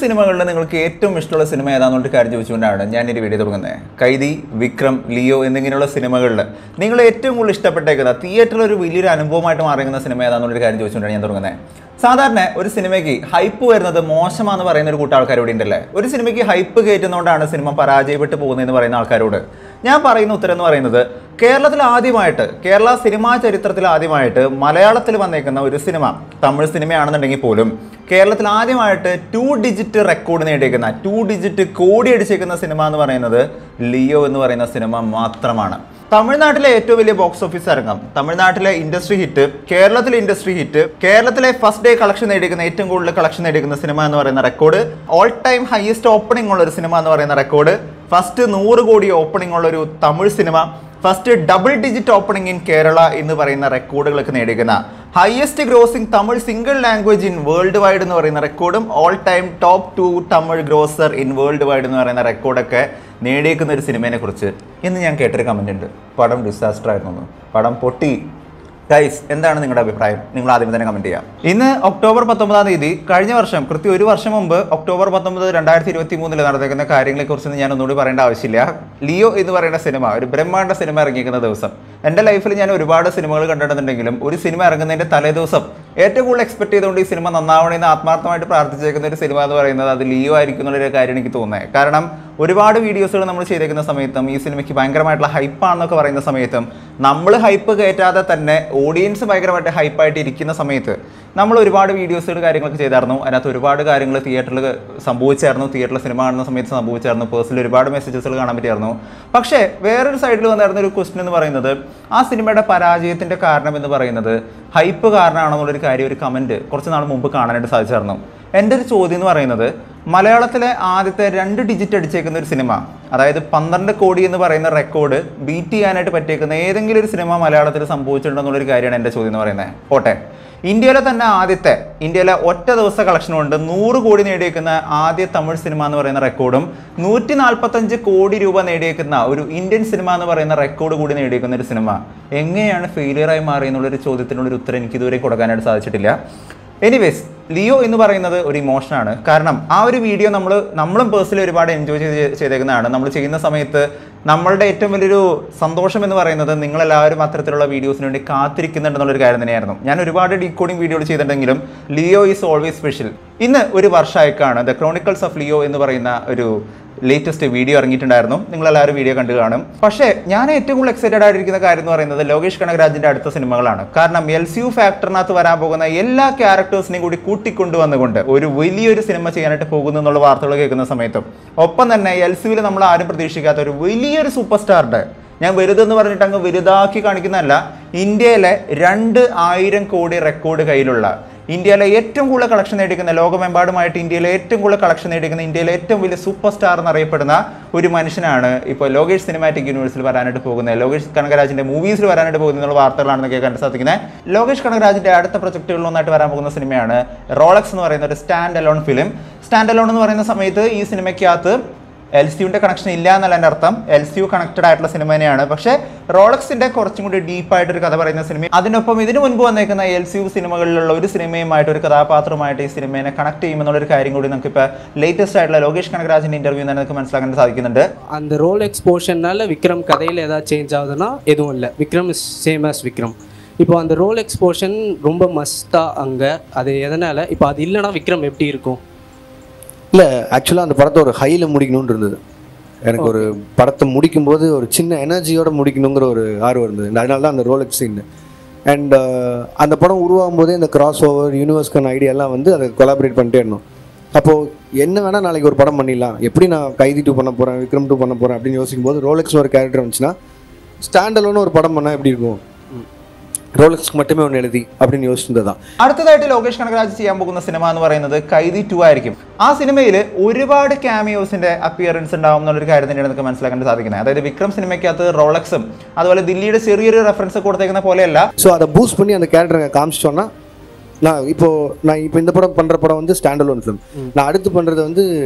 സിനിമകളിൽ നിങ്ങൾക്ക് ഏറ്റവും ഇഷ്ടമുള്ള സിനിമ ഏതാണെന്നൊരു കാര്യം ചോദിച്ചുകൊണ്ടാണ് ഞാൻ ഈ വീഡിയോ തുടങ്ങുന്നത് കൈതി വിക്രം ലിയോ എന്നിങ്ങനെയുള്ള സിനിമകളിൽ നിങ്ങൾ ഏറ്റവും കൂടുതൽ ഇഷ്ടപ്പെട്ടേക്കുന്ന തിയേറ്ററിൽ ഒരു വലിയൊരു അനുഭവമായിട്ട് മാറിയുന്ന സിനിമ ഏതാണെന്നൊരു കാര്യം ചോദിച്ചുകൊണ്ടാണ് ഞാൻ തുടങ്ങുന്നത് സാധാരണ ഒരു സിനിമയ്ക്ക് ഹൈപ്പ് വരുന്നത് മോശമാണെന്ന് പറയുന്ന ഒരു കൂട്ടം ആൾക്കാർ ഇവിടെ ഉണ്ടല്ലേ ഒരു സിനിമയ്ക്ക് ഹൈപ്പ് കയറ്റുന്നതുകൊണ്ടാണ് സിനിമ പരാജയപ്പെട്ടു പോകുന്നതെന്ന് പറയുന്ന ആൾക്കാരോട് ഞാൻ പറയുന്ന ഉത്തരം എന്ന് പറയുന്നത് കേരളത്തിൽ ആദ്യമായിട്ട് കേരള സിനിമാ ചരിത്രത്തിൽ ആദ്യമായിട്ട് മലയാളത്തിൽ വന്നേക്കുന്ന ഒരു സിനിമ തമിഴ് സിനിമയാണെന്നുണ്ടെങ്കിൽ പോലും കേരളത്തിൽ ആദ്യമായിട്ട് ടു ഡിജിറ്റ് റെക്കോർഡ് നേടിയേക്കുന്ന ടു ഡിജിറ്റ് കോടി അടിച്ചേക്കുന്ന സിനിമ എന്ന് പറയുന്നത് ലിയോ എന്ന് പറയുന്ന സിനിമ മാത്രമാണ് തമിഴ്നാട്ടിലെ ഏറ്റവും വലിയ ബോക്സ് ഓഫീസ് അരങ്ങം തമിഴ്നാട്ടിലെ ഇൻഡസ്ട്രി ഹിറ്റ് കേരളത്തിലെ ഇൻഡസ്ട്രി ഹിറ്റ് കേരളത്തിലെ ഫസ്റ്റ് ഡേ കളക്ഷൻ നേടിയിരിക്കുന്ന ഏറ്റവും കൂടുതൽ കളക്ഷൻ നേടിയിരിക്കുന്ന സിനിമ എന്ന് പറയുന്ന record all time highest opening ഉള്ള ഒരു സിനിമ എന്ന് പറയുന്ന റെക്കോർഡ് ഫസ്റ്റ് നൂറ് കോടി ഓപ്പണിംഗ് ഉള്ള ഒരു Tamil cinema first double digit opening in Kerala എന്ന് പറയുന്ന റെക്കോർഡുകളൊക്കെ നേടിയിരിക്കുന്ന highest grossing Tamil single language in worldwide എന്ന് പറയുന്ന റെക്കോർഡും all time top two Tamil grosser in worldwide എന്ന് പറയുന്ന റെക്കോർഡൊക്കെ നേടിയേക്കുന്ന ഒരു സിനിമയെ കുറിച്ച് ഇന്ന് ഞാൻ കേട്ടൊരു കമൻ്റ് ഉണ്ട് പടം ഡിസാസ്റ്റർ ആയിരുന്നു എന്ന്. പടം പൊട്ടി ഗൈസ് എന്താണ് നിങ്ങളുടെ അഭിപ്രായം നിങ്ങൾ ആദ്യം തന്നെ കമന്റ് ചെയ്യാം ഇന്ന് ഒക്ടോബർ പത്തൊമ്പതാം തീയതി കഴിഞ്ഞ വർഷം കൃത്യം ഒരു വർഷം മുമ്പ് ഒക്ടോബർ പത്തൊമ്പത് രണ്ടായിരത്തി ഇരുപത്തി മൂന്നിൽ നടന്നിരിക്കുന്ന കാര്യങ്ങളെ കുറിച്ച് ഞാൻ ഒന്നുകൂടി പറയേണ്ട ആവശ്യമില്ല ലിയോ എന്ന് പറയുന്ന സിനിമ ഒരു ബ്രഹ്മാണ്ഡ സിനിമ ഇറങ്ങിയിരിക്കുന്ന ദിവസം എൻ്റെ ലൈഫിൽ ഞാൻ ഒരുപാട് സിനിമകൾ കണ്ടിട്ടുണ്ടെങ്കിലും ഒരു സിനിമ ഇറങ്ങുന്നതിൻ്റെ തലേ ദിവസം ഏറ്റവും കൂടുതൽ എക്സ്പെക്ട് ചെയ്തുകൊണ്ട് ഈ സിനിമ നന്നാവണമെന്ന് ആത്മാർത്ഥമായിട്ട് പ്രാർത്ഥിച്ചേക്കുന്ന ഒരു സിനിമ എന്ന് പറയുന്നത് അത് ലിയോ ആയിരിക്കും എന്നുള്ളൊരു കാര്യം എനിക്ക് തോന്നുന്നത് കാരണം ഒരുപാട് വീഡിയോസുകൾ നമ്മൾ ചെയ്തേക്കുന്ന സമയത്തും ഈ സിനിമയ്ക്ക് ഭയങ്കരമായിട്ടുള്ള ഹൈപ്പാണെന്നൊക്കെ പറയുന്ന സമയത്തും നമ്മൾ ഹൈപ്പ് കയറ്റാതെ തന്നെ ഓഡിയൻസ് ഭയങ്കരമായിട്ട് ഹൈപ്പായിട്ട് ഇരിക്കുന്ന സമയത്ത് നമ്മൾ ഒരുപാട് വീഡിയോസുകൾ കാര്യങ്ങളൊക്കെ ചെയ്തായിരുന്നു അതിനകത്ത് ഒരുപാട് കാര്യങ്ങൾ തിയേറ്ററിൽ സംഭവിച്ചായിരുന്നു തിയേറ്ററിൽ സിനിമ കാണുന്ന സമയത്ത് സംഭവിച്ചായിരുന്നു പേഴ്സണൽ ഒരുപാട് മെസ്സേജസുകൾ കാണാൻ പറ്റിയായിരുന്നു പക്ഷേ വേറൊരു സൈഡിൽ വന്നായിരുന്ന ഒരു ക്വസ്റ്റൻ എന്ന് പറയുന്നത് ആ സിനിമയുടെ പരാജയത്തിൻ്റെ കാരണം എന്ന് പറയുന്നത് ഹൈപ്പ് കാരണമാണെന്നുള്ളൊരു കാര്യം ഒരു കമൻറ്റ് കുറച്ച് നാൾ മുമ്പ് കാണാനായിട്ട് സാധിച്ചായിരുന്നു എൻ്റെ ഒരു ചോദ്യം എന്ന് പറയുന്നത് മലയാളത്തിലെ ആദ്യത്തെ രണ്ട് ഡിജിറ്റ് അടിച്ചേക്കുന്ന ഒരു സിനിമ അതായത് പന്ത്രണ്ട് കോടി എന്ന് പറയുന്ന റെക്കോർഡ് ബീറ്റ് ചെയ്യാനായിട്ട് പറ്റിയേക്കുന്ന ഏതെങ്കിലും ഒരു സിനിമ മലയാളത്തിൽ സംഭവിച്ചിട്ടുണ്ടോ എന്നുള്ളൊരു കാര്യമാണ് എൻ്റെ ചോദ്യം എന്ന് പറയുന്നത് പോട്ടെ ഇന്ത്യയിലെ തന്നെ ആദ്യത്തെ ഇന്ത്യയിലെ ഒറ്റ ദിവസ കളക്ഷൻ കൊണ്ട് നൂറ് കോടി നേടിയേക്കുന്ന ആദ്യ തമിഴ് സിനിമ എന്ന് പറയുന്ന റെക്കോർഡും നൂറ്റി നാൽപ്പത്തഞ്ച് കോടി രൂപ നേടിയേക്കുന്ന ഒരു ഇന്ത്യൻ സിനിമ എന്ന് പറയുന്ന റെക്കോർഡ് കൂടി നേടിയേക്കുന്ന ഒരു സിനിമ എങ്ങനെയാണ് ഫെയിലിയറായി മാറി എന്നുള്ളൊരു ചോദ്യത്തിനുള്ളൊരു ഉത്തരം എനിക്ക് ഇതുവരെ കൊടുക്കാനായിട്ട് സാധിച്ചിട്ടില്ല എനിവേസ് ലിയോ എന്ന് പറയുന്നത് ഒരു ഇമോഷനാണ് കാരണം ആ ഒരു വീഡിയോ നമ്മൾ നമ്മളും പേഴ്സണലി ഒരുപാട് എൻജോയ് ചെയ്ത് ചെയ്തേക്കുന്നതാണ് നമ്മൾ ചെയ്യുന്ന സമയത്ത് നമ്മളുടെ ഏറ്റവും വലിയൊരു സന്തോഷം എന്ന് പറയുന്നത് നിങ്ങളെല്ലാവരും അത്തരത്തിലുള്ള വീഡിയോസിന് വേണ്ടി കാത്തിരിക്കുന്നുണ്ടെന്നുള്ളൊരു കാര്യം തന്നെയായിരുന്നു ഞാൻ ഒരുപാട് ഡീകോഡിംഗ് വീഡിയോകൾ ചെയ്തിട്ടുണ്ടെങ്കിലും ലിയോ ഈസ് ഓൾവേസ് സ്പെഷ്യൽ ഇന്ന് ഒരു വർഷമായിക്കാണ് ദ ക്രോണിക്കൽസ് ഓഫ് ലിയോ എന്ന് പറയുന്ന ഒരു ലേറ്റസ്റ്റ് വീഡിയോ ഇറങ്ങിയിട്ടുണ്ടായിരുന്നു നിങ്ങളെല്ലാവരും വീഡിയോ കണ്ടു കാണും പക്ഷേ ഞാൻ ഏറ്റവും കൂടുതൽ എക്സൈറ്റഡ് ആയിരിക്കുന്ന കാര്യം എന്ന് പറയുന്നത് ലോകേഷ് കനകരാജിന്റെ അടുത്ത സിനിമകളാണ് കാരണം എൽ സി യു ഫാക്ടറിനകത്ത് വരാൻ പോകുന്ന എല്ലാ ക്യാരക്ടേഴ്സിനെയും കൂടി കൂട്ടിക്കൊണ്ടുവന്നുകൊണ്ട് ഒരു വലിയൊരു സിനിമ ചെയ്യാനായിട്ട് പോകുന്നു എന്നുള്ള വാർത്തകൾ കേൾക്കുന്ന സമയത്തും ഒപ്പം തന്നെ എൽ സി യുവിൽ നമ്മൾ ആരും പ്രതീക്ഷിക്കാത്ത ഒരു വലിയൊരു സൂപ്പർ സ്റ്റാറുടെ ഞാൻ വലുതെന്ന് പറഞ്ഞിട്ട് അങ്ങ് വലുതാക്കി കാണിക്കുന്നതല്ല ഇന്ത്യയിലെ രണ്ട് ആയിരം കോടി റെക്കോർഡ് കയ്യിലുള്ള ഇന്ത്യയിലെ ഏറ്റവും കൂടുതൽ കളക്ഷൻ നേടിക്കുന്ന ലോകമെമ്പാടുമായിട്ട് ഇന്ത്യയിലെ ഏറ്റവും കൂടുതൽ കളക്ഷൻ നേടിക്കുന്ന ഇന്ത്യയിലെ ഏറ്റവും വലിയ സൂപ്പർ സ്റ്റാർ എന്നറിയപ്പെടുന്ന ഒരു മനുഷ്യനാണ് ഇപ്പോൾ ലോകേഷ് സിനിമാറ്റിക് യൂണിവേഴ്സിൽ വരാനായിട്ട് പോകുന്നത് ലോകേഷ് കനകരാജിന്റെ മൂവീസിൽ വരാനായിട്ട് പോകുന്ന എന്നുള്ള വാർത്തകളാണ് കേൾക്കാൻ സാധിക്കുന്നത് ലോകേഷ് കനകരാജിന്റെ അടുത്ത പ്രൊജക്റ്റുകളിൽ ഒന്നായിട്ട് വരാൻ പോകുന്ന സിനിമയാണ് റോളക്സ് എന്ന് പറയുന്ന ഒരു standalone film standalone എന്ന് പറയുന്ന സമയത്ത് ഈ സിനിമയ്ക്കകത്ത് എൽ സി യുടെ കണക്ഷൻ ഇല്ല എന്നല്ല എൻ്റെ അർത്ഥം എൽ സി യു കണക്റ്റഡ് ആയിട്ടുള്ള സിനിമ തന്നെയാണ് പക്ഷേ റോളക്സിന്റെ കുറച്ചും കൂടി ഡീപ്പായിട്ടൊരു കഥ പറയുന്ന സിനിമ അതിനൊപ്പം ഇതിനു മുൻപ് വന്നേക്കുന്ന എൽ സി യു സിനിമകളിലുള്ള ഒരു സിനിമയുമായിട്ട് ഒരു കഥാപാത്രമായിട്ട് ഈ സിനിമയെ കണക്ട് ചെയ്യുമെന്നുള്ളൊരു കാര്യം കൂടി നമുക്ക് ഇപ്പോൾ ലേറ്റസ്റ്റ് ആയിട്ടുള്ള ലോകേഷ് കനകരാജിന്റെ ഇന്റർവ്യൂ തന്നെ നമുക്ക് മനസ്സിലാക്കാൻ സാധിക്കുന്നുണ്ട് அந்த ரோல் எக்ஸ்போஷன்னால விக்ரம் கதையில் ஏதாவது சேஞ்ச் ஆகுதுன்னா எதுவும் இல்லை Vikram is same as Vikram இப்போ அந்த ரோல் எக்ஸ்போஷன் ரொம்ப மஸ்தா அங்கே அது எதனால் இப்போ அது இல்லைன்னா விக்ரம் எப்படி இருக்கும் இல்லை ஆக்சுவலாக அந்த படத்தை ஒரு ஹையில் முடிக்கணும்னு இருந்தது எனக்கு ஒரு படத்தை முடிக்கும்போது ஒரு சின்ன எனர்ஜியோட முடிக்கணுங்கிற ஒரு ஆர்வம் இருந்தது அதனால தான் அந்த ரோலெக்ஸ் சீன் அண்ட் அந்த படம் உருவாகும் போதே இந்த கிராஸ் ஓவர் யூனிவர்ஸ்க்கான ஐடியாலாம் வந்து அதை கொலாபரேட் பண்ணிட்டே இருந்தோம் அப்போது என்ன வேணால் நாளைக்கு ஒரு படம் பண்ணிடலாம் எப்படி நான் கைதி டூ பண்ண போகிறேன் விக்ரம் டூ பண்ண போகிறேன் அப்படின்னு யோசிக்கும் போது ரோலெக்ஸ் ஒரு கேரக்டர் வந்துச்சுன்னா ஸ்டாண்டலோன்னு ஒரு படம் பண்ணால் எப்படி இருக்கும் ரோலெக்ஸ்க்கு மட்டுமே ஒன்று எழுதி அப்படின்னு யோசிச்சிருந்தது தான் അടുത്തതായിട്ട് ലോകേഷ് കനകരാജ് ചെയ്യാൻ പോകുന്ന സിനിമ എന്ന് പറയുന്നത് കൈതി ടു ആയിരിക്കും ആ സിനിമയിൽ ഒരുപാട് ക്യാമിയോസിന്റെ അപ്പിയറൻസ് ഉണ്ടാവും എന്നുള്ളൊരു കാര്യം തന്നെയാണ് നമുക്ക് മനസ്സിലാക്കാൻ സാധിക്കുന്നത് അതായത് വിക്രം സിനിമയ്ക്കകത്ത് റോളക്സും അതുപോലെ ദില്ലിയുടെ ചെറിയൊരു റെഫറൻസ് കൊടുത്തേക്കുന്ന പോലെയല്ല ஸோ அதை பூஸ்ட் பண்ணி அந்த கேரக்டரை காமிச்சிட்டோன்னா நான் இப்போ நான் இப்போ இந்த படம் பண்ணுற படம் வந்து ஸ்டாண்டலோன் ஃபிலிம் நான் அடுத்து பண்ணுறது வந்து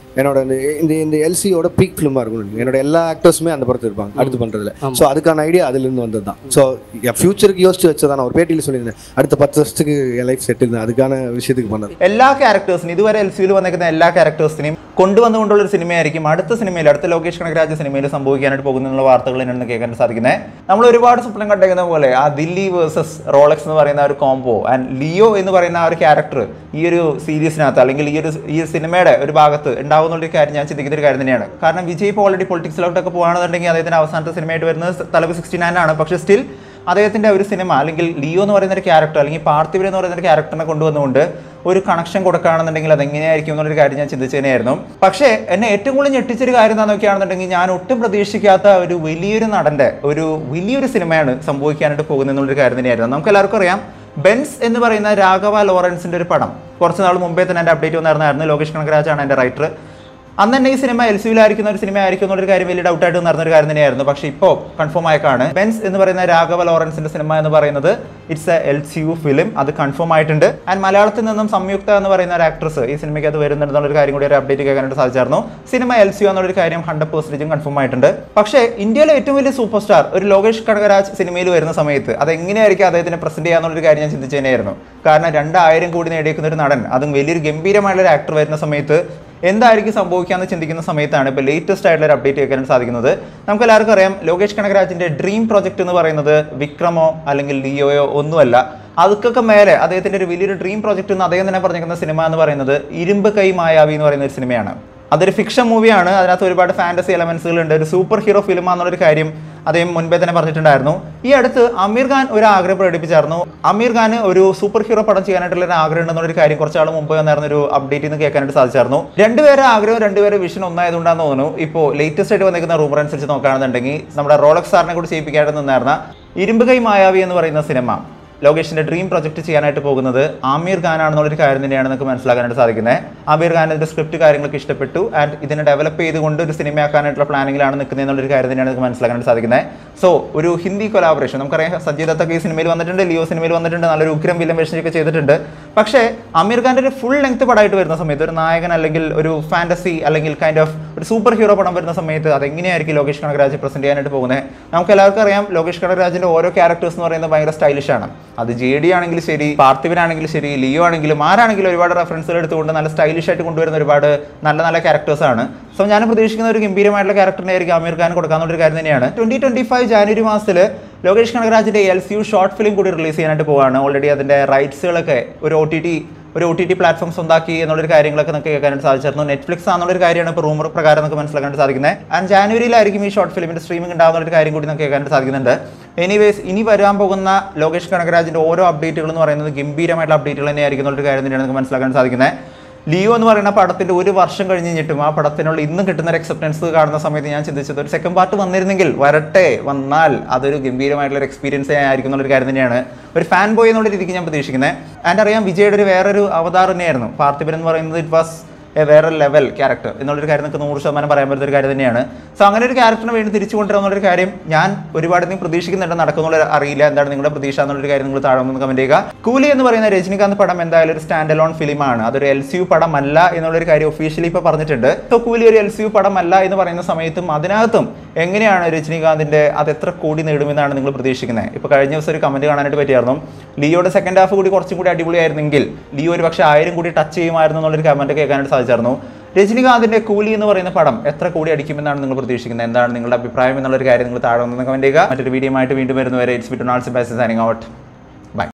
என்னோட இந்த இந்த இந்த எல்சியோட பீக் ஃபிலிமாக இருக்கும் என்னோட எல்லா ஆக்டர்ஸுமே அந்த படத்தில் இருப்பாங்க அடுத்து பண்ணுறதுல ஸோ அதுக்கான ஐடியா அதுலேருந்து வந்தது தான் ஸோ என் ஃபியூச்சருக்கு யோசிச்சு வச்சதான் நான் ஒரு பேட்டியில் சொல்லியிருந்தேன் அடுத்த பத்து வருஷத்துக்கு என் லைஃப் செட்டில் அதுக்கான விஷயத்துக்கு பண்ணது എല്ലാ ക്യാരക്ടേഴ്സിനും ഇതുവരെ എൽ സിയിൽ വന്നിരിക്കുന്ന എല്ലാ ക്യാരക്ടേഴ്സിനെയും കൊണ്ടുവന്നുകൊണ്ടുള്ള ഒരു സിനിമയായിരിക്കും അടുത്ത സിനിമയിൽ അടുത്ത ലോകേഷ് കനകരാജ് സിനിമയിൽ സംഭവിക്കാനായിട്ട് പോകുന്നുള്ള വാർത്തകൾ തന്നെയാണ് കേൾക്കാൻ സാധിക്കുന്നത് നമ്മൾ ഒരുപാട് സ്വപ്നം കണ്ടേക്കുന്ന പോലെ ആ ദില്ലി വേഴ്സസ് റോളക്സ് എന്ന് പറയുന്ന ആ ഒരു കോംബോ ആൻഡ് ലിയോ എന്ന് പറയുന്ന ആ ഒരു ക്യാരക്ടർ ഈ ഒരു സീരീസിനകത്ത് അല്ലെങ്കിൽ ഈ ഒരു ഈ ഒരു സിനിമയുടെ ഒരു ഭാഗത്ത് ഉണ്ടാവുന്ന ഒരു കാര്യം ഞാൻ ചിന്തിക്കുന്ന ഒരു കാര്യം തന്നെയാണ് കാരണം വിജയ് ഇപ്പോൾ ഓൾറെഡി പൊളിറ്റിക്സിലോട്ടൊക്കെ പോകുകയാണെന്നുണ്ടെങ്കിൽ അദ്ദേഹത്തിന്റെ അവസാനത്തെ സിനിമയായിട്ട് വരുന്നത് തലവ് സിക്സ്റ്റി നയൻ ആണ് പക്ഷേ സ്റ്റിൽ അദ്ദേഹത്തിന്റെ ഒരു സിനിമ അല്ലെങ്കിൽ ലിയോ എന്ന് പറയുന്ന ഒരു ക്യാരക്ടർ അല്ലെങ്കിൽ പാർത്ഥിവൻ എന്ന് പറയുന്ന ഒരു ക്യാരക്ടറിനെ കൊണ്ടുവന്നുകൊണ്ട് ഒരു കണക്ഷൻ കൊടുക്കുകയാണെന്നുണ്ടെങ്കിൽ അത് എങ്ങനെയായിരിക്കും എന്നുള്ളൊരു കാര്യം ഞാൻ ചിന്തിച്ചു തന്നെയായിരുന്നു പക്ഷേ എന്നെ ഏറ്റവും കൂടുതൽ ഞെട്ടിച്ചൊരു കാര്യം എന്താണെന്ന് നോക്കുകയാണെന്നുണ്ടെങ്കിൽ ഞാൻ ഒട്ടും പ്രതീക്ഷിക്കാത്ത ഒരു വലിയൊരു നടന്റെ ഒരു വലിയൊരു സിനിമയാണ് സംഭവിക്കാനായിട്ട് പോകുന്നത് എന്നുള്ളൊരു കാര്യം തന്നെയായിരുന്നു നമുക്ക് എല്ലാവർക്കും അറിയാം ബെൻസ് എന്ന് പറയുന്ന രാഘവ ലോറൻസിന്റെ ഒരു പടം കുറച്ച് നാൾ മുമ്പേ തന്നെ എൻ്റെ അപ്ഡേറ്റ് വന്നായിരുന്നായിരുന്നു ലോകേഷ് കനകരാജാണ് എൻ്റെ റൈറ്റർ അന്ന് തന്നെ ഈ സിനിമ എൽ സിയിലായിരിക്കുന്ന ഒരു സിനിമ ആയിരിക്കും എന്നുള്ളൊരു കാര്യം വലിയ ഡൗട്ടായിട്ട് നടന്ന ഒരു കാര്യം തന്നെയായിരുന്നു പക്ഷേ ഇപ്പോൾ കൺഫേം ആയേക്കാണ് ബെൻസ് എന്ന് പറയുന്ന രാഘവ ലോറൻസിന്റെ സിനിമ എന്ന് പറയുന്നത് it's a L C U film അത് കൺഫേം ആയിട്ടുണ്ട് ആൻഡ് മലയാളത്തിൽ നിന്നും സംയുക്ത എന്ന് പറയുന്ന ഒരു ആക്ട്രസ് ഈ സിനിമയ്ക്ക് അത് വരുന്നുണ്ട് എന്നുള്ളൊരു കാര്യം കൂടി ഒരു അപ്ഡേറ്റ് കേൾക്കാനായിട്ട് സാധിച്ചായിരുന്നു സിനിമ എൽ സി യു എന്നുള്ളൊരു കാര്യം ഹൺഡ്രഡ് പെർസെൻറ്റേജും കൺഫേം ആയിട്ടുണ്ട് പക്ഷേ ഇന്ത്യയിലെ ഏറ്റവും വലിയ സൂപ്പർ സ്റ്റാർ ഒരു ലോകേഷ് കനകരാജ് സിനിമയിൽ വരുന്ന സമയത്ത് അത് എങ്ങനെയായിരിക്കും അദ്ദേഹത്തിനെ പ്രസന്റ് ചെയ്യാന്നുള്ളൊരു കാര്യം ഞാൻ ചിന്തിച്ചു തന്നെയായിരുന്നു കാരണം രണ്ടായിരം കോടി നേടിയേക്കുന്ന ഒരു നടൻ അതും വലിയൊരു ഗംഭീരമായുള്ള ഒരു ആക്ടർ വരുന്ന സമയത്ത് എന്തായിരിക്കും സംഭവിക്കാന്ന് ചിന്തിക്കുന്ന സമയത്താണ് ഇപ്പോൾ ലേറ്റസ്റ്റ് ആയിട്ടുള്ള ഒരു അപ്ഡേറ്റ് കേൾക്കാൻ സാധിക്കുന്നത് നമുക്ക് എല്ലാവർക്കും അറിയാം ലോകേഷ് കനകരാജിന്റെ ഡ്രീം പ്രോജക്റ്റ് എന്ന് പറയുന്നത് വിക്രമോ അല്ലെങ്കിൽ ലിയോയോ ഒന്നുമല്ല അതൊക്കെ മേലെ അദ്ദേഹത്തിന്റെ ഒരു വലിയൊരു ഡ്രീം പ്രോജക്റ്റ് എന്ന് അദ്ദേഹം തന്നെ പറഞ്ഞിരിക്കുന്ന സിനിമ എന്ന് പറയുന്നത് ഇരുമ്പ് കൈ മായാവി എന്ന് പറയുന്ന ഒരു സിനിമയാണ് അതൊരു ഫിക്ഷൻ മൂവിയാണ് അതിനകത്ത് ഒരുപാട് ഫാന്റസി എലമെന്റ്സുകൾ ഉണ്ട് ഒരു സൂപ്പർ ഹീറോ ഫിലിം എന്നുള്ളൊരു കാര്യം അദ്ദേഹം മുൻപേ തന്നെ പറഞ്ഞിട്ടുണ്ടായിരുന്നു ഈ അടുത്ത് അമീർ ഖാൻ ഒരു ആഗ്രഹം പ്രകടിപ്പിച്ചായിരുന്നു അമീർ ഖാന് ഒരു സൂപ്പർ ഹീറോ പടം ചെയ്യാനായിട്ടുള്ള ഒരു ആഗ്രഹം ഉണ്ടെന്നൊരു കാര്യം കുറച്ചാൾ മുമ്പ് വന്നായിരുന്ന ഒരു അപ്ഡേറ്റ് നിന്ന് കേൾക്കാനായിട്ട് സാധിച്ചായിരുന്നു രണ്ടുപേരെ ആഗ്രഹം രണ്ടുപേരെ വിഷൻ ഒന്നായതുകൊണ്ടാന്ന് തോന്നുന്നു ഇപ്പോൾ ലേറ്റസ്റ്റ് ആയിട്ട് വന്നിരിക്കുന്ന റൂമർ അനുസരിച്ച് നോക്കുകയാണെന്നുണ്ടെങ്കിൽ നമ്മുടെ റോളക്സ് സാറിനെ കൂടി ചെയ്യിപ്പിക്കാനായിട്ട് നിന്നായിരുന്ന ഇരുമ്പ് കൈ മായാവി എന്ന് പറയുന്ന സിനിമ ലോകേഷിന്റെ ഡ്രീം പ്രൊജക്ട് ചെയ്യാനായിട്ട് പോകുന്നത് ആമീർ ഖാനാണെന്നുള്ളൊരു കാര്യം തന്നെയാണ് നമുക്ക് മനസ്സിലാക്കാനായിട്ട് സാധിക്കുന്നത് ആമീർ ഖാൻ ഇതിന്റെ സ്ക്രിപ്റ്റ് കാര്യങ്ങളൊക്കെ ഇഷ്ടപ്പെട്ടു ആൻഡ് ഇതിനെ ഡെവലപ്പ് ചെയ്തുകൊണ്ട് ഒരു സിനിമയാക്കാനായിട്ടുള്ള പ്ലാനിങ്ങിലാണ് നിൽക്കുന്നത് എന്നുള്ളൊരു കാര്യം തന്നെയാണ് നമുക്ക് മനസ്സിലാക്കാനായിട്ട് സാധിക്കുന്നത് സോ ഒരു ഹിന്ദി കൊലാബറേഷൻ നമുക്കറിയാം സഞ്ജയ് ദത്തൊക്കെ ഈ സിനിമയിൽ വന്നിട്ടുണ്ട് ലിയോ സിനിമയിൽ വന്നിട്ടുണ്ട് നല്ലൊരു ഉഗ്രം വില്ലൻ വേഷനൊക്കെ ചെയ്തിട്ടുണ്ട് പക്ഷേ അമീർ ഖാന്റെ ഒരു ഫുൾ ലെങ്ത് പടമായിട്ട് വരുന്ന സമയത്ത് ഒരു നായകൻ അല്ലെങ്കിൽ ഒരു ഫാന്റസി അല്ലെങ്കിൽ കൈൻഡ് ഓഫ് ഒരു സൂപ്പർ ഹീറോ പടം വരുന്ന സമയത്ത് അതെങ്ങനെയായിരിക്കും ലോകേഷ് കനകരാജ് പ്രസന്റ് ചെയ്യാനായിട്ട് പോകുന്നത് നമുക്ക് എല്ലാവർക്കും അറിയാം ലോകേഷ് കനകരാജിന്റെ ഓരോ ക്യാരക്ടേഴ്സ് എന്ന് പറയുന്നത് ഭയങ്കര സ്റ്റൈലിഷ് ആണ് അത് ജെ ഡി ആണെങ്കിലും ശരി പാർത്ഥിവനാണെങ്കിലും ശരി ലിയോ ആണെങ്കിലും ആരാണെങ്കിലും ഒരുപാട് റെഫറൻസുകൾ എടുത്തുകൊണ്ട് നല്ല സ്റ്റൈലിഷ് ആയിട്ട് കൊണ്ടുവരുന്ന ഒരുപാട് നല്ല നല്ല ക്യാരക്ടേഴ്സ് ആണ് സോ ഞാൻ പ്രതീക്ഷിക്കുന്ന ഒരു ഗംഭീരമായിട്ടുള്ള ക്യാരക്ടറിനെ ആയിരിക്കും അമീർ ഖാൻ കൊടുക്കാനുള്ള ഒരു കാര്യം തന്നെയാണ് ട്വന്റി ട്വന്റി ഫൈവ് ജാനുവരി മാസത്തിൽ ലോകേഷ് കനകരാജിന്റെ L C U short film കൂടി റിലീസ് ചെയ്യാനായിട്ട് പോവാണ് ഓൾറെഡി അതിന്റെ റൈറ്റ്സുകളൊക്കെ ഒരു ഒ ടി ടി ഒരു ഒ ടി ടി പ്ലാറ്റ്ഫോം സ്വന്താക്കി എന്നുള്ളൊരു കാര്യങ്ങളൊക്കെ നമുക്ക് കേൾക്കാനായിട്ട് സാധിച്ചിരുന്നു നെറ്റ്ഫ്ലിക്സ് ആണെന്നുള്ളൊരു കാര്യമാണ് ഇപ്പോൾ റൂമർ പ്രകാരം നമുക്ക് മനസ്സിലാക്കാനായിട്ട് സാധിക്കുന്നത് ആൻഡ് ജാനുവരിയിലായിരിക്കും ഈ ഷോർട്ട് ഫിലിമിന്റെ സ്ട്രീമിംഗ് ഉണ്ടാകുന്ന ഒരു കാര്യം കൂടി നമുക്ക് കേൾക്കാനായിട്ട് സാധിക്കുന്നുണ്ട് എനിവേസ് ഇനി വരാൻ പോകുന്ന ലോകേഷ് കനകരാജിന്റെ ഓരോ അപ്ഡേറ്റുകൾ എന്ന് പറയുന്നത് ഗംഭീരമായിട്ടുള്ള അപ്ഡേറ്റുകൾ തന്നെയായിരിക്കും എന്നുള്ളൊരു കാര്യം തന്നെയാണ് നമുക്ക് മനസ്സിലാക്കാൻ സാധിക്കുന്നത് ലിയോ എന്ന് പറയുന്ന പടത്തിന്റെ ഒരു വർഷം കഴിഞ്ഞ് കഴിഞ്ഞിട്ടും ആ പടത്തിനുള്ള ഇന്നും കിട്ടുന്ന ഒരു അക്സെപ്റ്റൻസ് കാണുന്ന സമയത്ത് ഞാൻ ചിന്തിച്ചത് ഒരു സെക്കൻഡ് പാർട്ട് വന്നിരുന്നെങ്കിൽ വരട്ടെ വന്നാൽ അതൊരു ഗംഭീരമായിട്ടുള്ള ഒരു എക്സ്പീരിയൻസ് ആയിരിക്കും എന്നുള്ളൊരു കാര്യം തന്നെയാണ് ഒരു ഫാൻ ബോയ് എന്നുള്ള രീതിക്ക് ഞാൻ പ്രതീക്ഷിക്കുന്നത് ആൻഡ് അറിയാം വിജയുടെ ഒരു വേറൊരു അവതാർ തന്നെയായിരുന്നു പാർത്ഥിപൻ എന്ന് പറയുന്നത് ഇറ്റ് വാസ് എ വേറെ ലെവൽ ക്യാരക്ടർ എന്നുള്ളൊരു കാര്യം നമുക്ക് നൂറ് ശതമാനം പറയാൻ പറ്റുന്ന ഒരു കാര്യം തന്നെയാണ് സോ അങ്ങനെ ഒരു ക്യാരക്ടറിന് വേണ്ടി തിരിച്ചു കൊണ്ടുവരുന്നൊരു കാര്യം ഞാൻ ഒരുപാട് നിങ്ങൾ പ്രതീക്ഷിക്കുന്നുണ്ട് നടക്കുന്നുള്ള അറിയില്ല എന്താണ് നിങ്ങളുടെ പ്രതീക്ഷ എന്നുള്ളൊരു കാര്യം നിങ്ങൾ താഴെ ഒന്ന് കമന്റ് ചെയ്യുക കൂലി എന്ന് പറയുന്ന രജനികാന്ത് പടം എന്തായാലും ഒരു സ്റ്റാൻഡ് അലോൺ ഫിലിമാണ് അതൊരു എൽ സി യു പടം അല്ല എന്നുള്ളൊരു കാര്യം ഒഫീഷ്യലി ഇപ്പോൾ പറഞ്ഞിട്ടുണ്ട് സോ കൂലി ഒരു എൽ സി യു പടം അല്ല എന്ന് പറയുന്ന സമയത്തും അതിനകത്തും എങ്ങനെയാണ് രജനികാന്തിന്റെ അത് എത്ര കോടി നേടുമെന്നാണ് നിങ്ങൾ പ്രതീക്ഷിക്കുന്നത് ഇപ്പോൾ കഴിഞ്ഞ ദിവസം ഒരു കമന്റ് കാണാനായിട്ട് പറ്റിയായിരുന്നു ലിയോയുടെ സെക്കൻഡ് ഹാഫ് കൂടി കുറച്ചും കൂടി അടിപൊളിയായിരുന്നെങ്കിൽ ലിയോ ഒരു പക്ഷേ ആയിരം കൂടി ടച്ച് ചെയ്യുമായിരുന്നു എന്നുള്ളൊരു കമന്റ് കേൾക്കാനായിട്ട് സാധിച്ചായിരുന്നു രജനികാന്തിന്റെ കൂലി എന്ന് പറയുന്ന പടം എത്ര കോടി അടിക്കുമെന്നാണ് നിങ്ങൾ പ്രതീക്ഷിക്കുന്നത് എന്താണ് നിങ്ങളുടെ അഭിപ്രായം എന്നുള്ളൊരു കാര്യം നിങ്ങൾ താഴെ ഒന്ന് കമന്റ് ചെയ്യുക മറ്റൊരു വീഡിയോ ആയിട്ട് വീണ്ടും വരുന്നവരെ it's bit nals byes signing out